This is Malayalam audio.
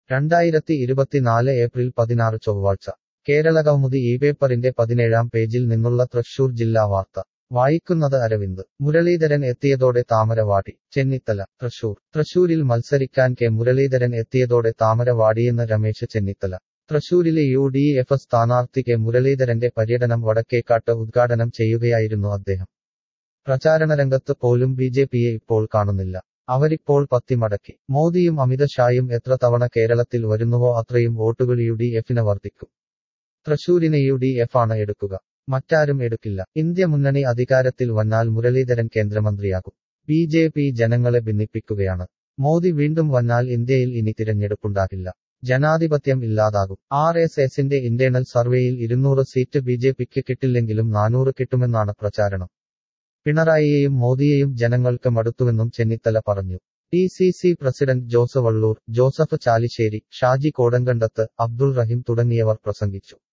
രണ്ടായിരത്തി ഇരുപത്തിനാല് ഏപ്രിൽ പതിനാറ് ചൊവ്വാഴ്ച കേരളകൗമുദി ഈ പേപ്പറിന്റെ പതിനേഴാം പേജിൽ നിന്നുള്ള തൃശൂർ ജില്ലാ വാർത്ത വായിക്കുന്നത് അരവിന്ദ് മുരളീധരൻ എത്തിയതോടെ താമര വാടി ചെന്നിത്തല തൃശൂർ തൃശൂരിൽ മത്സരിക്കാൻ കെ മുരളീധരൻ എത്തിയതോടെ താമര വാടിയെന്ന് രമേശ് ചെന്നിത്തല തൃശൂരിലെ യു ഡി എഫ് സ്ഥാനാർത്ഥി കെ മുരളീധരന്റെ പര്യടനം വടക്കേക്കാട്ട് ഉദ്ഘാടനം ചെയ്യുകയായിരുന്നു അദ്ദേഹം പ്രചാരണരംഗത്ത് പോലും ബി ജെ പിയെ ഇപ്പോൾ കാണുന്നില്ല അവരിപ്പോൾ പത്തിമടക്കി മോദിയും അമിത് ഷായും എത്ര തവണ കേരളത്തിൽ വരുന്നുവോ അത്രയും വോട്ടുകൾ യു ഡി എഫിന് വർദ്ധിക്കും തൃശൂരിനെ യു ഡി എഫ് ആണ് എടുക്കുക മറ്റാരും എടുക്കില്ല ഇന്ത്യ മുന്നണി അധികാരത്തിൽ വന്നാൽ മുരളീധരൻ കേന്ദ്രമന്ത്രിയാകും ബി ജെ പി ജനങ്ങളെ ഭിന്നിപ്പിക്കുകയാണ് മോദി വീണ്ടും വന്നാൽ ഇന്ത്യയിൽ ഇനി തിരഞ്ഞെടുപ്പുണ്ടാകില്ല ജനാധിപത്യം ഇല്ലാതാകും ആർ എസ് എസിന്റെ ഇന്റേണൽ സർവേയിൽ ഇരുന്നൂറ് സീറ്റ് ബി ജെ പിക്ക് കിട്ടില്ലെങ്കിലും നാനൂറ് കിട്ടുമെന്നാണ് പ്രചാരണം പിണറായിയെയും മോദിയെയും ജനങ്ങൾക്ക് മടുത്തുവെന്നും ചെന്നിത്തല പറഞ്ഞു D C C president Jose Vallur Joseph Chalissery Shaji Kodankandath Abdul Rahim തുടങ്ങിയവർ പ്രസംഗിച്ചു